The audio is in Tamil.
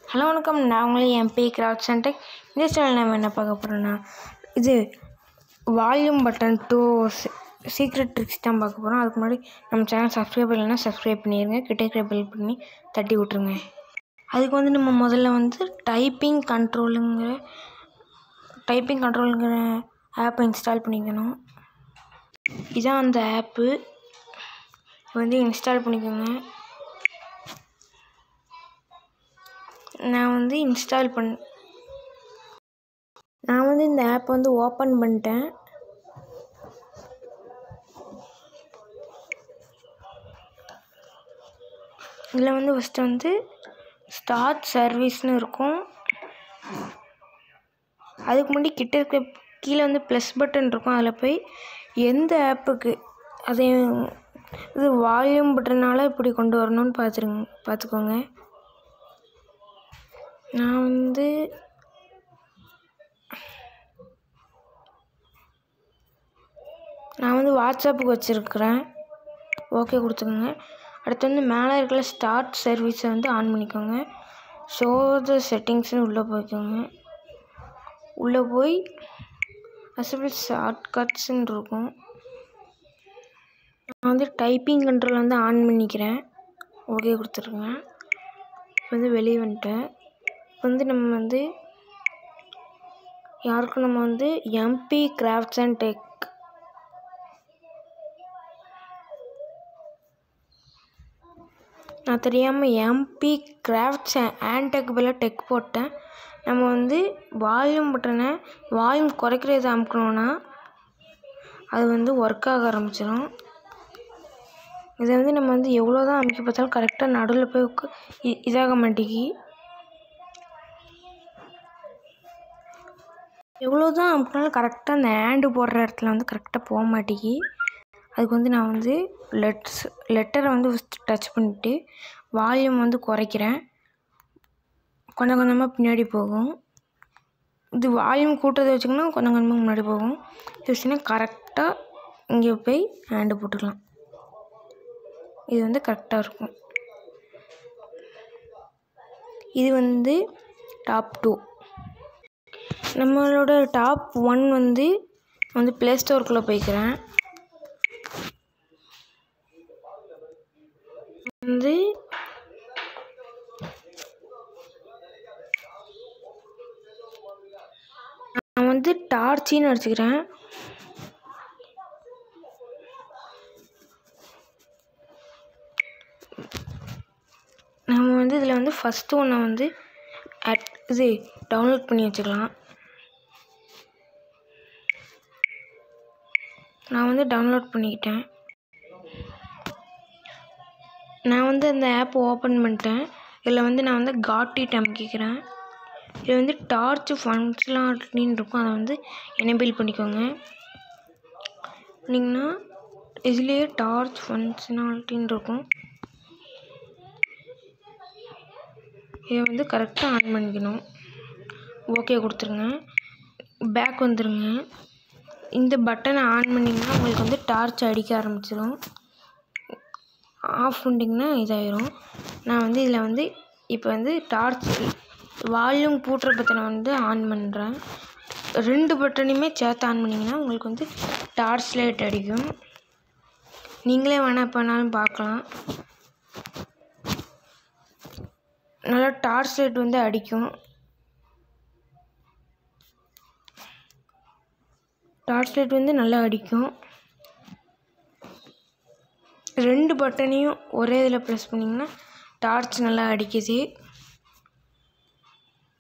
ஹலோ வணக்கம் நான் உங்களே என் பே கிராஃப்ட் சென்டர் இந்த சேனல் நம்ம என்ன பார்க்க போகிறோன்னா இது volume button two secret tricks தான் பார்க்க போகிறோம் அதுக்கு முன்னாடி நம்ம சேனல் சப்ஸ்கிரைப் இல்லைன்னா சப்ஸ்கிரைப் பண்ணிடுங்க கிட்டே இருக்கிற பெல் பண்ணி தட்டி விட்ருங்க அதுக்கு வந்து நம்ம முதல்ல வந்து டைப்பிங் கண்ட்ரோலுங்கிற டைப்பிங் கண்ட்ரோலுங்கிற ஆப்பை இன்ஸ்டால் பண்ணிக்கணும் இதான் அந்த ஆப்பு வந்து இன்ஸ்டால் பண்ணிக்கோங்க நான் வந்து இன்ஸ்டால் பண் நான் வந்து இந்த ஆப் வந்து ஓப்பன் பண்ணிட்டேன் இதில் வந்து ஃபஸ்ட்டு வந்து ஸ்டார்ட் சர்வீஸ்னு இருக்கும் அதுக்கு முன்னாடி கிட்ட இருக்க கீழே வந்து ப்ளஸ் பட்டன் இருக்கும் அதில் போய் எந்த ஆப்புக்கு அது இது வால்யூம் பட்டனால் இப்படி கொண்டு வரணும்னு பார்த்துருங்க பார்த்துக்கோங்க நான் வந்து நான் வந்து வாட்ஸ்அப்புக்கு வச்சுருக்குறேன் ஓகே கொடுத்துக்கோங்க அடுத்து வந்து மேலே இருக்கிற ஸ்டார்ட் சர்வீஸை வந்து ஆன் பண்ணிக்கோங்க ஷோ த செட்டிங்ஸ்னு உள்ளே போய்க்கோங்க உள்ளே போய் அசபிள் ஷார்ட் கட்ஸ்ன்னு இருக்கும் நான் வந்து டைப்பிங் கண்ட்ரோல் வந்து ஆன் பண்ணிக்கிறேன் ஓகே கொடுத்துருங்க இப்போ வந்து வெளியே வந்துட்டேன் இப்போ வந்து நம்ம வந்து யாருக்கும் நம்ம வந்து எம்பி கிராஃப்ட்ஸ் அண்ட் டெக் நான் தெரியாமல் எம்பி கிராஃப்ட்ஸ் அண்ட் டெக் பதிலாக டெக் போட்டேன் நம்ம வந்து வால்யூம் பட்டனை வால்யூம் குறைக்கிறது அமுக்கணும்னா அது வந்து ஒர்க் ஆக ஆரம்பிச்சிடும் இதை வந்து நம்ம வந்து எவ்வளோ தான் அமைக்க பார்த்தாலும் கரெக்டாக நடுவில் போய் உக்க- இ- இதாக மாட்டேங்கி எவ்வளோ தான் அமுக்கினாலும் கரெக்டாக அந்த ஹேண்டு போடுற இடத்துல வந்து கரெக்டாக போக மாட்டேங்கி அதுக்கு வந்து நான் வந்து லெட்ஸ் லெட்டரை வந்து ஃபஸ்ட்டு டச் பண்ணிவிட்டு வால்யூம் வந்து குறைக்கிறேன் கொஞ்சம் கொஞ்சமாக பின்னாடி போகும் இது வால்யூம் கூட்டுறதை வச்சிங்கன்னா கொஞ்சம் கொஞ்சமாக முன்னாடி போகும் இது வச்சிங்கன்னா கரெக்டாக இங்கே போய் ஹேண்டு போட்டுக்கலாம் இது வந்து கரெக்டாக இருக்கும் இது வந்து டாப் டூ நம்மளோட டாப் ஒன் வந்து வந்து ப்ளே ஸ்டோருக்குள்ளே போய்க்கிறேன் வந்து நான் வந்து டார்ச்சின்னு அடிச்சுக்கிறேன் நம்ம வந்து இதில் வந்து ஃபஸ்ட்டு ஒன்றை வந்து அட் இது டவுன்லோட் பண்ணி வச்சுக்கலாம் நான் வந்து டவுன்லோட் பண்ணிக்கிட்டேன் நான் வந்து அந்த ஆப் ஓப்பன் பண்ணிட்டேன் இதில் வந்து நான் வந்து காட்டி அமைக்கிக்கிறேன் இதில் வந்து டார்ச் ஃபங்க்ஷனாலிட்டின்னு இருக்கும் அதை வந்து எனேபிள் பண்ணிக்கோங்க பண்ணிங்கன்னா இதுலேயே டார்ச் ஃபங்க்ஷனாலிட்டின்னு இருக்கும் இதை வந்து கரெக்டாக ஆன் பண்ணிக்கணும் ஓகே கொடுத்துருங்க பேக் வந்துருங்க இந்த பட்டனை ஆன் பண்ணிங்கன்னா உங்களுக்கு வந்து டார்ச் அடிக்க ஆரம்பிச்சிடும் ஆஃப் பண்ணிட்டிங்கன்னா இதாயிரும் நான் வந்து இதில் வந்து இப்போ வந்து டார்ச் வால்யூம் பூட்டுற பட்டனை வந்து ஆன் பண்ணுறேன் ரெண்டு பட்டனையுமே சேர்த்து ஆன் பண்ணிங்கன்னா உங்களுக்கு வந்து டார்ச் லைட் அடிக்கும் நீங்களே வேணால் எப்போ வேணாலும் பார்க்கலாம் நல்லா டார்ச் லைட் வந்து அடிக்கும் டார்ச் லைட் வந்து நல்லா அடிக்கும் ரெண்டு பட்டனையும் ஒரே இதில் ப்ரெஸ் பண்ணிங்கன்னா டார்ச் நல்லா அடிக்குது